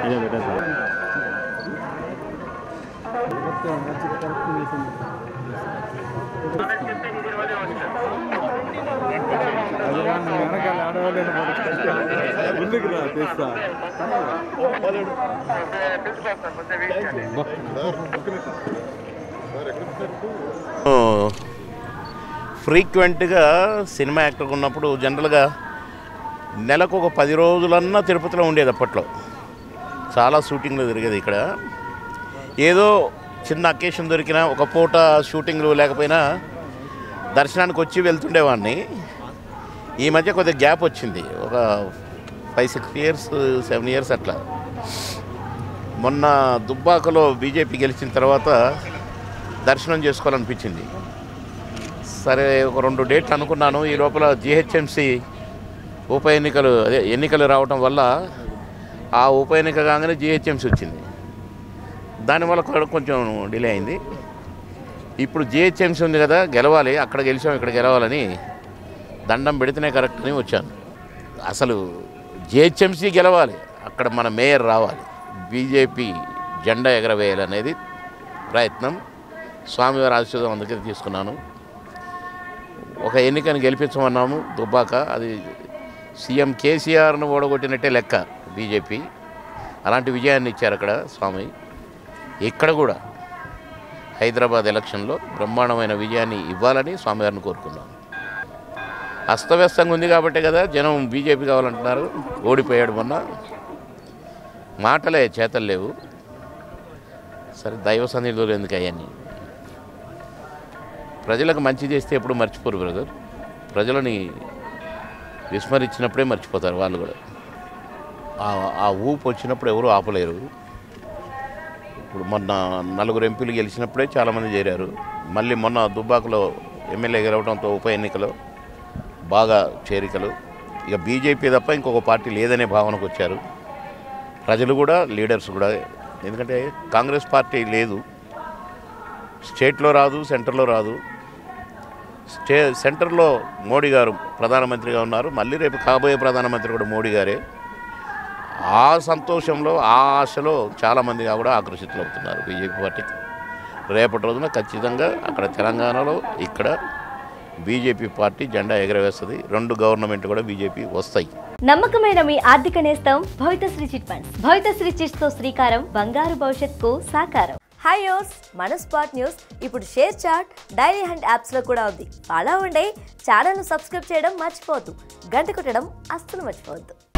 అదే పెట్టేస్తా ముందుకు రా తెస్తా ఫ్రీక్వెంట్గా సినిమా యాక్టర్గా ఉన్నప్పుడు జనరల్గా నెలకు ఒక పది రోజులన్నా తిరుపతిలో ఉండేది అప్పట్లో చాలా షూటింగ్లు తిరిగేది ఇక్కడ ఏదో చిన్న అకేషన్ దొరికినా ఒక పూట షూటింగ్లు లేకపోయినా దర్శనానికి వచ్చి వెళ్తుండేవాడిని ఈ మధ్య కొద్దిగా గ్యాప్ వచ్చింది ఒక five six years seven years అట్లా మొన్న దుబ్బాకలో బీజేపీ గెలిచిన తర్వాత దర్శనం చేసుకోవాలనిపించింది సరే ఒక రెండు డేట్లు అనుకున్నాను ఈ లోపల జిహెచ్ఎంసి ఉప ఎన్నికలు అదే ఎన్నికలు రావటం వల్ల ఆ ఉప ఎన్నిక కాగానే జిహెచ్ఎంసి వచ్చింది దానివల్ల కూడా కొంచెం డిలే అయింది ఇప్పుడు జిహెచ్ఎంసి ఉంది కదా గెలవాలి అక్కడ గెలిచాం ఇక్కడ గెలవాలని దండం పెడితేనే కరెక్ట్ అని వచ్చాను అసలు జిహెచ్ఎంసి గెలవాలి అక్కడ మన మేయర్ రావాలి బీజేపీ జెండా ఎగరవేయాలనేది ప్రయత్నం స్వామివారి ఆశీర్వాదం అందుకే తీసుకున్నాను ఒక ఎన్నికను గెలిపించమన్నాము దుబ్బాక అది సీఎం కేసీఆర్ను ఓడగొట్టినట్టే లెక్క బీజేపీ అలాంటి విజయాన్ని ఇచ్చారు అక్కడ స్వామి ఇక్కడ కూడా హైదరాబాద్ ఎలక్షన్లో బ్రహ్మాండమైన విజయాన్ని ఇవ్వాలని స్వామివారిని కోరుకున్నాను అస్తవ్యస్తంగా ఉంది కాబట్టే కదా జనం బీజేపీ కావాలంటున్నారు ఓడిపోయాడు మొన్న మాటలే చేతలు లేవు సరే దైవ సన్నిధిలో ఎందుకు అవన్నీ ప్రజలకు మంచి చేస్తే ఎప్పుడు మర్చిపోరు బ్రదర్ ప్రజలని విస్మరించినప్పుడే మర్చిపోతారు వాళ్ళు కూడా ఆ- ఆ ఊపు వచ్చినప్పుడు ఎవరు ఆపలేరు ఇప్పుడు మొన్న నలుగురు ఎంపీలు గెలిచినప్పుడే చాలామంది చేరారు మళ్ళీ మొన్న దుబ్బాకలో ఎమ్మెల్యే గెలవడంతో ఉప ఎన్నికలో బాగా చేరికలు ఇక బీజేపీ తప్ప ఇంకొక పార్టీ లేదనే భావనకు వచ్చారు ప్రజలు కూడా లీడర్స్ కూడా ఎందుకంటే కాంగ్రెస్ పార్టీ లేదు స్టేట్లో రాదు సెంటర్లో రాదు స్టే సెంటర్లో మోడీ గారు ప్రధానమంత్రిగా ఉన్నారు మళ్ళీ రేపు కాబోయే ప్రధానమంత్రి కూడా మోడీ గారే ఆ సంతోషంలో ఆ ఆశలో చాలామంది కూడా ఆకర్షితులవుతున్నారు బీజేపీ పార్టీకి రేపటి రోజున ఖచ్చితంగా అక్కడ తెలంగాణలో ఇక్కడ బీజేపీ పార్టీ జెండా ఎగరవేస్తుంది రెండు గవర్నమెంట్ కూడా బీజేపీ వస్తాయి నమ్మకమైన మీ ఆర్థిక నేస్తం Bhavitasri chit funds Bhavitasri chits తో శ్రీకారం బంగారు భవిష్యత్తుకు సాకారం హాయ్ యోస్ మన స్పాట్ న్యూస్ ఇప్పుడు ShareChat Dailyhunt apps లో కూడా ఉంది అలా ఉండే ఛానల్ ను సబ్స్క్రైబ్ చేయడం మర్చిపోవద్దు గంట కొట్టడం అస్సలు మర్చిపోవద్దు